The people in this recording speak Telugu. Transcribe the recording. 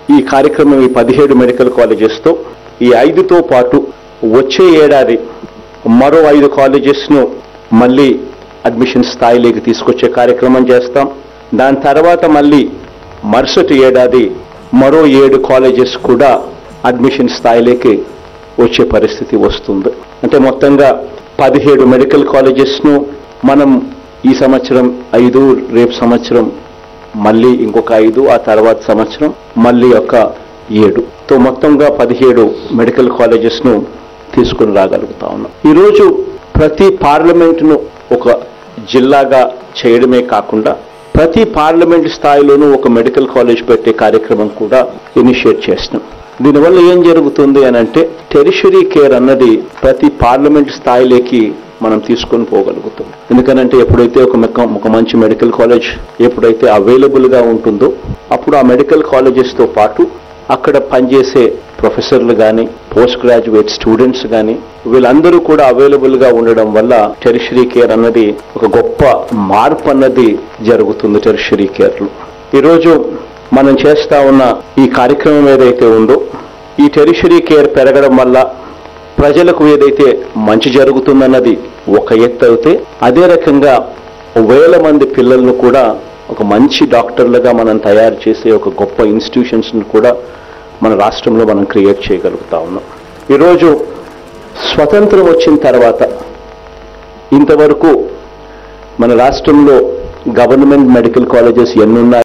ఈ కార్యక్రమం ఈ పదిహేడు మెడికల్ కాలేజెస్తో ఈ ఐదుతో పాటు వచ్చే ఏడాది మరో ఐదు కాలేజెస్ను మళ్ళీ అడ్మిషన్ స్థాయిలోకి తీసుకొచ్చే కార్యక్రమం చేస్తాం దాని తర్వాత మళ్ళీ మరుసటి ఏడాది మరో ఏడు కాలేజెస్ కూడా అడ్మిషన్ స్థాయిలోకి వచ్చే పరిస్థితి వస్తుంది అంటే మొత్తంగా పదిహేడు మెడికల్ కాలేజెస్ను మనం ఈ సంవత్సరం ఐదు రేపు సంవత్సరం మళ్ళీ ఇంకొక ఐదు ఆ తర్వాత సంవత్సరం మళ్ళీ ఒక ఏడు తో మొత్తంగా పదిహేడు మెడికల్ కాలేజెస్ను తీసుకుని రాగలుగుతా ఉన్నాం ఈరోజు ప్రతి పార్లమెంటును ఒక జిల్లాగా చేయడమే కాకుండా ప్రతి పార్లమెంట్ స్థాయిలోనూ ఒక మెడికల్ కాలేజ్ పెట్టే కార్యక్రమం కూడా ఇనిషియేట్ చేస్తున్నాం దీనివల్ల ఏం జరుగుతుంది అని అంటే టెరిషరీ కేర్ అన్నది ప్రతి పార్లమెంట్ స్థాయిలోకి మనం తీసుకొని పోగలుగుతాం ఎందుకనంటే ఎప్పుడైతే ఒక మెక- ఒక మంచి మెడికల్ కాలేజ్ ఎప్పుడైతే అవైలబుల్ గా ఉంటుందో అప్పుడు ఆ మెడికల్ కాలేజెస్ తో పాటు అక్కడ పనిచేసే ప్రొఫెసర్లు కానీ పోస్ట్ గ్రాడ్యుయేట్ స్టూడెంట్స్ కానీ వీళ్ళందరూ కూడా అవైలబుల్ గా ఉండడం వల్ల టెరిషరీ కేర్ అన్నది ఒక గొప్ప మార్పు అన్నది జరుగుతుంది టెరిషరీ కేర్ లో ఈరోజు మనం చేస్తా ఉన్న ఈ కార్యక్రమం ఏదైతే ఉందో ఈ టెరిషరీ కేర్ పెరగడం వల్ల ప్రజలకు ఏదైతే మంచి జరుగుతుందన్నది ఒక ఎత్తు అయితే అదే రకంగా వేల మంది పిల్లలను కూడా ఒక మంచి డాక్టర్లుగా మనం తయారు చేసే ఒక గొప్ప ఇన్స్టిట్యూషన్స్ కూడా మన రాష్ట్రంలో మనం క్రియేట్ చేయగలుగుతా ఉన్నాం ఈరోజు స్వతంత్రం వచ్చిన తర్వాత ఇంతవరకు మన రాష్ట్రంలో గవర్నమెంట్ మెడికల్ కాలేజెస్ ఎన్నున్నాయి